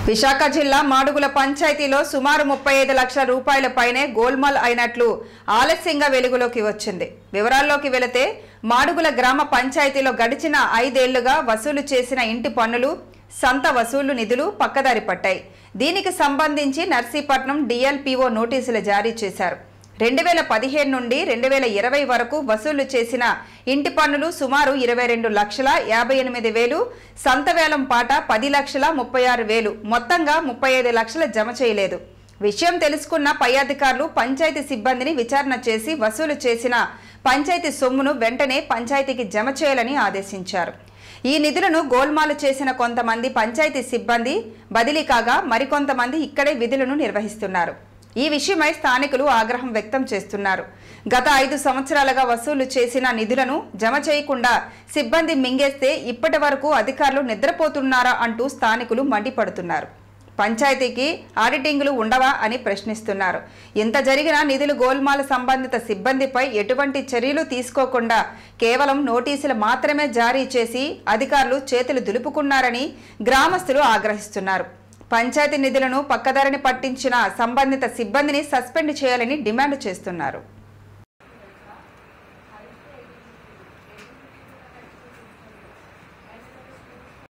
విశాఖ జిల్లా మాడుగుల పంచాయతీలో సుమారు ముప్పై ఐదు లక్షల రూపాయల పైనే గోల్మాల్ అయినట్లు ఆలస్యంగా వెలుగులోకి వచ్చింది వివరాల్లోకి వెళితే మాడుగుల గ్రామ పంచాయతీలో గడిచిన ఐదేళ్లుగా వసూలు చేసిన ఇంటి పన్నులు సంత వసూలు నిధులు పక్కదారి పట్టాయి దీనికి సంబంధించి నర్సీపట్నం డిఎల్పిఓ నోటీసులు జారీ చేశారు రెండు వేల పదిహేను నుండి రెండు వేల ఇరవై వరకు వసూలు చేసిన ఇంటి పన్నులు సుమారు ఇరవై రెండు లక్షల యాభై ఎనిమిది వేలు సంత వేలం పాట పది లక్షల ముప్పై ఆరు వేలు మొత్తంగా ముప్పై ఐదు లక్షల జమ చేయలేదు విషయం తెలుసుకున్న పై అధికారులు పంచాయతీ సిబ్బందిని విచారణ చేసి వసూలు చేసిన పంచాయతీ సొమ్మును వెంటనే పంచాయతీకి జమ చేయాలని ఆదేశించారు ఈ నిధులను గోల్మాలు చేసిన కొంతమంది పంచాయతీ సిబ్బంది బదిలీ కాగా మరికొంతమంది ఇక్కడే విధులను నిర్వహిస్తున్నారు ఈ విషయమై స్థానికులు ఆగ్రహం వ్యక్తం చేస్తున్నారు గత ఐదు సంవత్సరాలుగా వసూలు చేసిన నిధులను జమ చేయకుండా సిబ్బంది మింగేస్తే ఇప్పటి వరకు అధికారులు నిద్రపోతున్నారా అంటూ స్థానికులు మండిపడుతున్నారు పంచాయతీకి ఆడిటింగులు ఉండవా అని ప్రశ్నిస్తున్నారు ఇంత జరిగిన నిధులు గోల్మాల సంబంధిత సిబ్బందిపై ఎటువంటి చర్యలు తీసుకోకుండా కేవలం నోటీసులు మాత్రమే జారీ చేసి అధికారులు చేతులు దులుపుకున్నారని గ్రామస్తులు ఆగ్రహిస్తున్నారు పంచాయతీ నిధులను పక్కదారిని పట్టించిన సంబంధిత సిబ్బందిని సస్పెండ్ చేయాలని డిమాండ్ చేస్తున్నారు